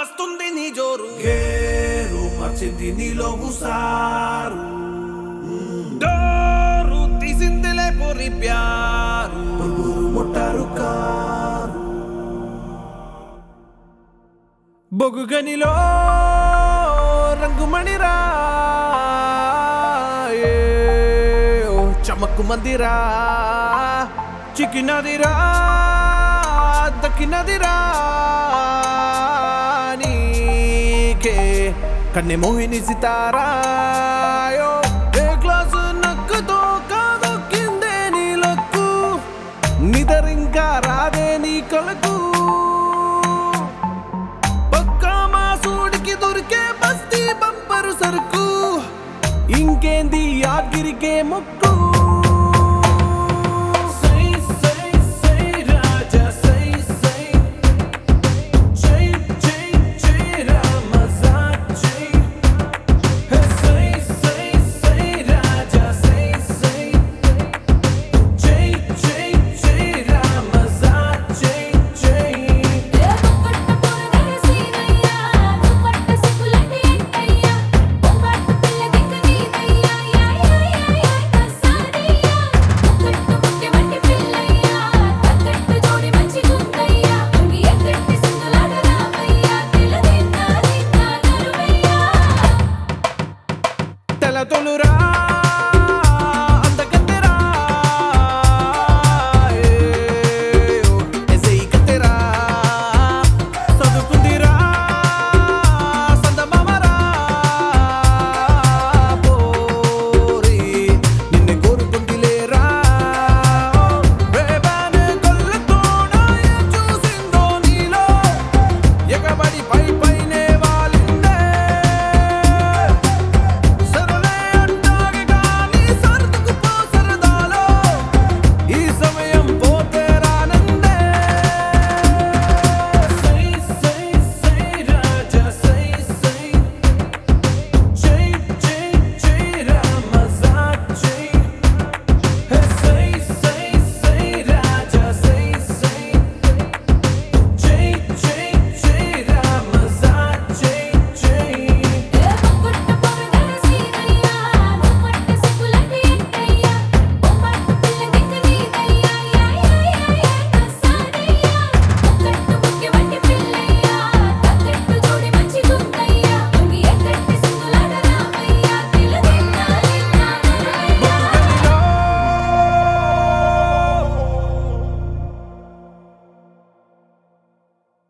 మస్తుంది నీ జోరు గేరు మర్చింది నీలో ఉసారు డోరు తీసిందిలే పొరి ప్యారు బుర్బురు ముట్టారు కారు బొగుగనిలో రంగుమణిరా ఏ, ఓ చమక్కు మందిరా చిక్కినదిరా దక్కినదిరా నీకే కన్నె మోహిని సితారా యో, ఏ గ్లాసు నక్కుతో కాదొక్కిందే నీ లక్కు నిదరింకా రాదే నీ కలకు పక్క మాసూడికి దొరికే బస్తీ బంపరు సరుకు ఇంకేంది యాగిరికే మొక్కు